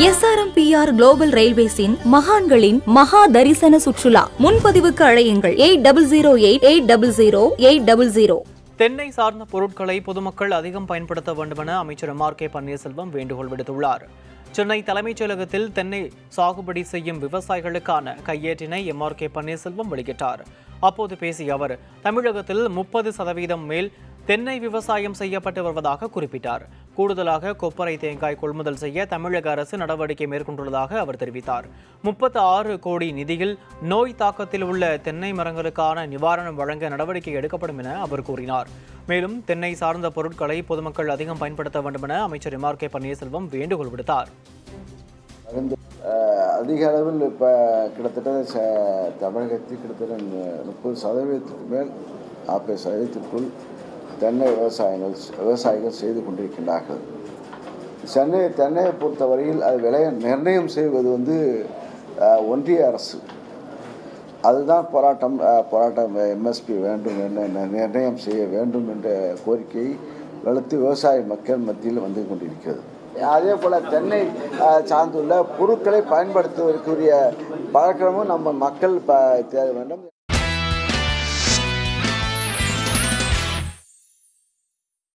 SRMPR global ரயில்வேஸின் மகான்களின் மகா தரிசன சுற்றுலா முன்பதிவுக்கு அழையுங்கள் eight double zero eight eight double zero eight double zero தென்னை சார்ந்த பொருட்களை பொதுமக்கள் அதிகம் பயன்படுத்த வேண்டுமென அமைச்சர் எம் ஆர் கே பன்னீர்செல்வம் வேண்டுகோள் விடுத்துள்ளார் சென்னை தலைமைச் செயலகத்தில் தென்னை சாகுபடி செய்யும் விவசாயிகளுக்கான கையேட்டினை எம் ஆர் கே பன்னீர்செல்வம் வெளியிட்டார் அப்போது பேசிய அவர் தமிழகத்தில் முப்பது சதவீதம் மேல் தென்னை விவசாயம் செய்யப்பட்டு வருவதாக குறிப்பிட்டார் கூடுதலாக கொப்பரை தேங்காய் கொள்முதல் செய்ய தமிழக அரசு நடவடிக்கை மேற்கொண்டுள்ளதாக அவர் தெரிவித்தார் முப்பத்து ஆறு கோடி நிதியில் நோய் தாக்கத்தில் உள்ள தென்னை மரங்களுக்கான நிவாரணம் வழங்க நடவடிக்கை எடுக்கப்படும் என அவர் கூறினார் மேலும் தென்னை சார்ந்த பொருட்களை பொதுமக்கள் அதிகம் பயன்படுத்த வேண்டும் என அமைச்சர் எம் ஆர் கே பன்னீர்செல்வம் வேண்டுகோள் விடுத்தார் மருந்து அஹ், அதிக அளவில் இப்போ கிட்டத்தட்ட ச- தமிழகத்தில் கிட்டத்தட்ட நு- முப்பது சதவீதத்துக்கு மேல் நாற்பது சதவீதத்திற்குள் தென்னை விவசாயங்கள் விவசாயிகள் செய்து கொண்டிருக்கின்றார்கள் சென்னை தென்னையை பொறுத்தவரையில் அது விலையை நிர்ணயம் செய்வது வந்து அஹ், ஒன்றிய அரசு அதுதான் போராட்டம் அஹ், போராட்டம் எம்எஸ்பி வேண்டும் என நி- நிர்ணயம் செய்ய வேண்டும் என்ற கோரிக்கையை வலுத்து விவசாய மக்கள் மத்தியில் வந்து கொண்டிருக்கிறது அதே போல் தென்னை அஹ், சார்ந்துள்ள பொருட்களை பயன்படுத்துவதற்குரிய பழக்கமும் நம்ம மக்கள் ப தேட வேண்டும்